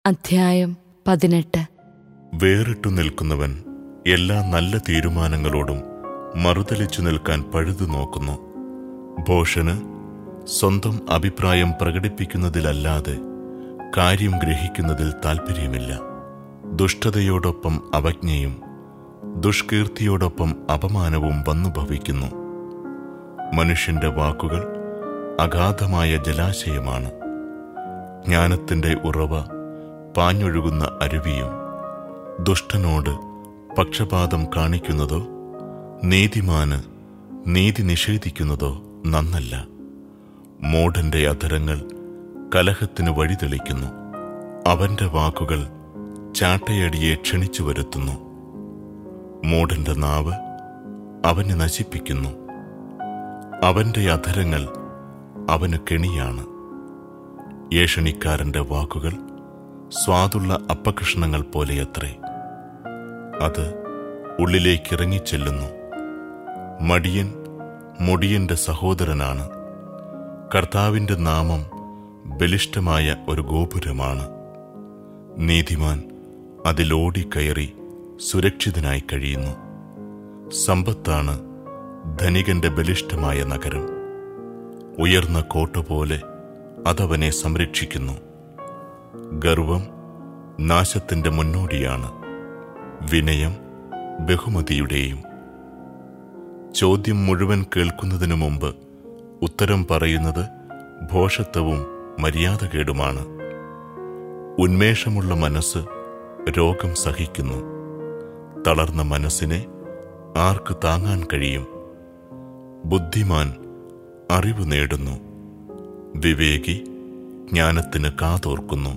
അധ്യായം പതിനെട്ട് വേറിട്ടു നിൽക്കുന്നവൻ എല്ലാ നല്ല തീരുമാനങ്ങളോടും മറുതലിച്ചു നിൽക്കാൻ പഴുതു നോക്കുന്നു ഭോഷന് സ്വന്തം അഭിപ്രായം പ്രകടിപ്പിക്കുന്നതിലല്ലാതെ കാര്യം ഗ്രഹിക്കുന്നതിൽ താൽപ്പര്യമില്ല ദുഷ്ടതയോടൊപ്പം അവജ്ഞയും ദുഷ്കീർത്തിയോടൊപ്പം അപമാനവും വന്നു ഭവിക്കുന്നു മനുഷ്യന്റെ വാക്കുകൾ അഗാധമായ ജലാശയമാണ് ജ്ഞാനത്തിന്റെ ഉറവ പാഞ്ഞൊഴുകുന്ന അരുവിയും ദുഷ്ടനോട് പക്ഷപാതം കാണിക്കുന്നതോ നീതിമാന് നീതി നിഷേധിക്കുന്നതോ നന്നല്ല മൂഢന്റെ അധരങ്ങൾ കലഹത്തിന് വഴിതെളിക്കുന്നു അവന്റെ വാക്കുകൾ ചാട്ടയടിയെ ക്ഷണിച്ചു വരുത്തുന്നു മൂഢന്റെ നാവ് അവനെ നശിപ്പിക്കുന്നു അവന്റെ അധരങ്ങൾ അവന് കെണിയാണ് ഏഷണിക്കാരന്റെ വാക്കുകൾ സ്വാദുള്ള അപ്പകഷ്ണങ്ങൾ പോലെയത്രേ അത് ഉള്ളിലേക്കിറങ്ങിച്ചെല്ലുന്നു മടിയൻ മുടിയന്റെ സഹോദരനാണ് കർത്താവിന്റെ നാമം ബലിഷ്ഠമായ ഒരു ഗോപുരമാണ് നീതിമാൻ അതിലോടിക്കയറി സുരക്ഷിതനായി കഴിയുന്നു സമ്പത്താണ് ധനികന്റെ ബലിഷ്ഠമായ നഗരം ഉയർന്ന കോട്ട പോലെ അതവനെ സംരക്ഷിക്കുന്നു ഗർവം നാശത്തിന്റെ മുന്നോടിയാണ് വിനയം ബഹുമതിയുടെയും ചോദ്യം മുഴുവൻ കേൾക്കുന്നതിനു മുമ്പ് ഉത്തരം പറയുന്നത് ഭോഷത്വവും മര്യാദകേടുമാണ് ഉന്മേഷമുള്ള മനസ്സ് രോഗം സഹിക്കുന്നു തളർന്ന മനസ്സിനെ ആർക്ക് താങ്ങാൻ കഴിയും ബുദ്ധിമാൻ അറിവ് നേടുന്നു വിവേകി ജ്ഞാനത്തിന് കാതോർക്കുന്നു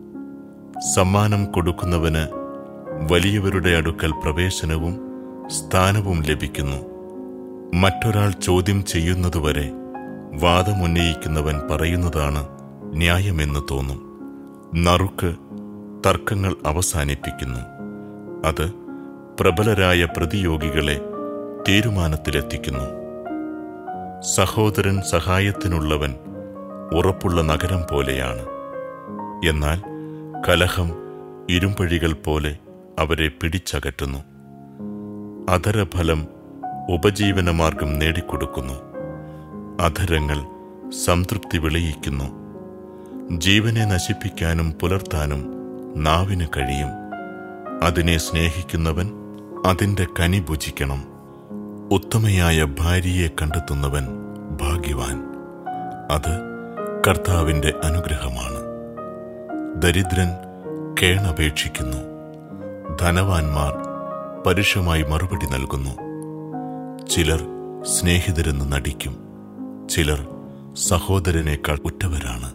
സമ്മാനം കൊടുക്കുന്നവന് വലിയവരുടെ അടുക്കൽ പ്രവേശനവും സ്ഥാനവും ലഭിക്കുന്നു മറ്റൊരാൾ ചോദ്യം ചെയ്യുന്നതുവരെ വാദമുന്നയിക്കുന്നവൻ പറയുന്നതാണ് ന്യായമെന്ന് തോന്നും നറുക്ക് തർക്കങ്ങൾ അവസാനിപ്പിക്കുന്നു അത് പ്രബലരായ പ്രതിയോഗികളെ തീരുമാനത്തിലെത്തിക്കുന്നു സഹോദരൻ സഹായത്തിനുള്ളവൻ ഉറപ്പുള്ള നഗരം പോലെയാണ് എന്നാൽ കലഹം ഇരുമ്പഴികൾ പോലെ അവരെ പിടിച്ചകറ്റുന്നു അധരഫലം ഉപജീവനമാർഗം നേടിക്കൊടുക്കുന്നു അധരങ്ങൾ സംതൃപ്തി വിളയിക്കുന്നു ജീവനെ നശിപ്പിക്കാനും പുലർത്താനും നാവിന് കഴിയും അതിനെ സ്നേഹിക്കുന്നവൻ അതിന്റെ കനി ഭുജിക്കണം ഉത്തമയായ ഭാര്യയെ കണ്ടെത്തുന്നവൻ ഭാഗ്യവാൻ അത് കർത്താവിന്റെ അനുഗ്രഹമാണ് ദരിദ്രൻ കേണപേക്ഷിക്കുന്നു ധനവാന്മാർ പരുഷമായി മറുപടി നൽകുന്നു ചിലർ സ്നേഹിതരെന്ന് നടിക്കും ചിലർ സഹോദരനേക്കാൾ ഉറ്റവരാണ്